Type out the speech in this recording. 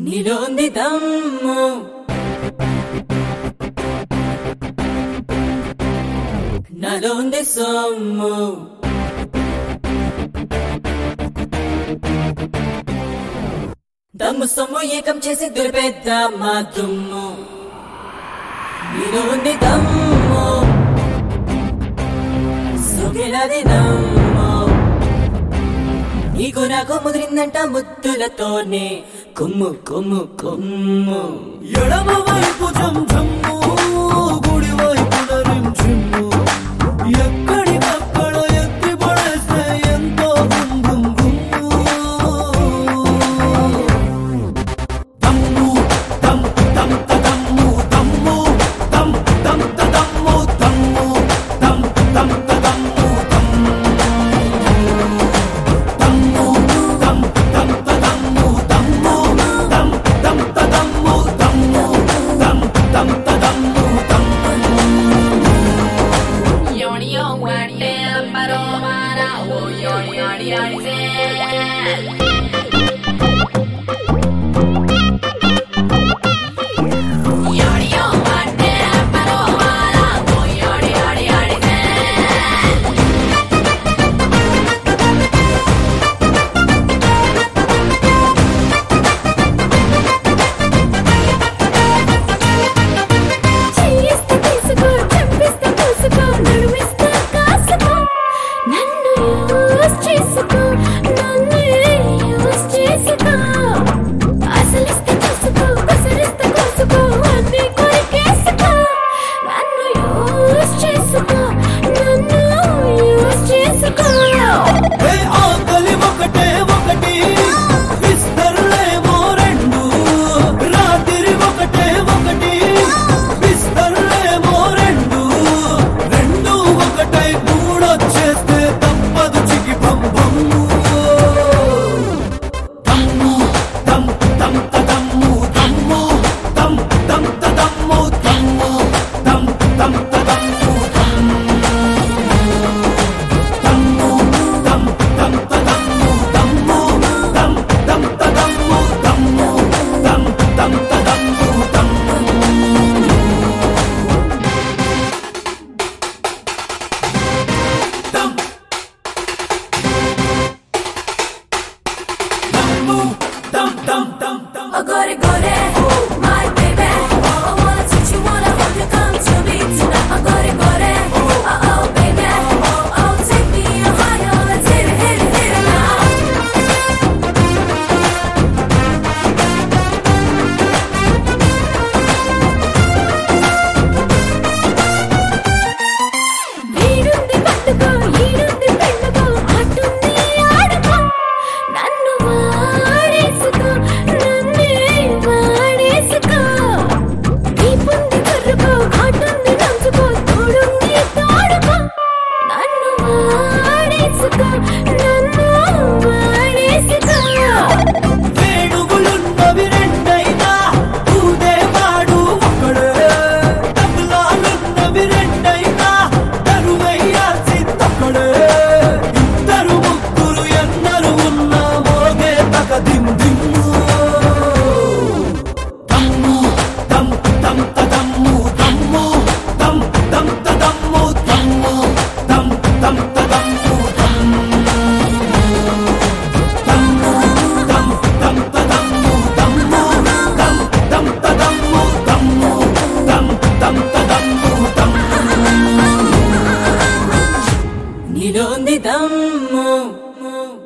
నీలో ఉంది దమ్ము నాలో ఉంది సొమ్ము దమ్ము సొమ్ము ఏకం చేసి దులిపేద్దాం మా దుమ్ము నీలో ఉంది దమ్ము సుగిలది నమ్ము నీకు నాకు ముదిరిందంట ముద్దులతోనే కొమ్ము కొమ్ము కొమ్ము ఎడమ వైపు జంఝమ్ము గుడి వైపున రింఝిమ్ము ఎక్కడికక్కడ ఎత్తి పడేస్తే ఎంతో గుమ్ గుమ్ గుమ్ము దమ్ము దమ్ దమ్ తదమ్ము దమ్ము దమ్ దమ్ తదమ్ము దమ్ము దమ్ దమ్ తదమ్ము దమ్ము దమ్ము దమ్ దమ్ తదమ్ము దమ్ము దమ్ దమ్ తదమ్ము దమ్ము దమ్ దమ్ తదమ్ము దమ్ము Yoni yo wate paro mara o yoni yoni yoni se. Yoni yo wate paro mara o yoni yoni yoni se. చేయిస్తే తీసుకో చంపిస్తే పూసుకో నడుమిస్తే కాసుకో నన్ను యూస్ చేసుకో నన్ను యూస్ చేసుకో అసలిస్తే చూసుకో కుసరిస్తే కోసుకో అన్ని కొరికేసుకో నన్ను యూస్ చేసుకో నన్ను యూస్ చేసుకో ఏ ఆకలి ఒకటే ఒకటి విస్తర్లేమో రెండు రాత్రి ఒకటే ఒకటి విస్తర్లేమో రెండు రెండు ఒకటై మూడొచ్చేస్తే తప్పదు చికి పంపము దమ్ము దమ్ దమ్ తదమ్ము దమ్ము దమ్ దమ్ తదమ్ము దమ్ము దమ్ దమ్ తదమ్ము దమ్ము దమ్ దమ్ తదమ్ము దమ్ము దమ్ దమ్ తదమ్ము దమ్ము దమ్ దమ్ తదమ్ము దమ్ము దమ్ దమ్ము dum dum dum dum Oh, gore, gore, my baby. I wanna touch you, wanna hold you, come to me tonight. Oh, gore, gore, oh, oh, baby. Oh, take me higher, let's hit it, hit it, hit it now. వీడుంది పట్టుకో ఈడుంది పెట్టుకో అటుంది ఆడుకో నన్ను వాడేసుకో నన్నే వాడేసుకో దీపుంది కర్రుకో ఘాటుంది నంచుకో తోడుంది తోడుకో నన్ను వాడేసుకో నన్ను వాడేసుకో వేణుగులున్నవి రెండైనా ఊదేవాడు ఒకడే తబలాలున్నవి రెండైనా తరువయ్యాల్సిందొక్కడే ఇద్దరు ముగ్గురు ఎన్నరు ఉన్నా మోగే తక దిమ్ దిమ్ము దమ్ము దమ్ దమ్ తదమ్ము దమ్ము దమ్ దమ్ తదమ్ము దమ్ము దమ్ దమ్ తదమ్ము దమ్ము దమ్ము దమ్ దమ్ తదమ్ము దమ్ము దమ్ దమ్ తదమ్ము దమ్ము దమ్ దమ్ తదమ్ము దమ్ము నీలో ఉంది దమ్ము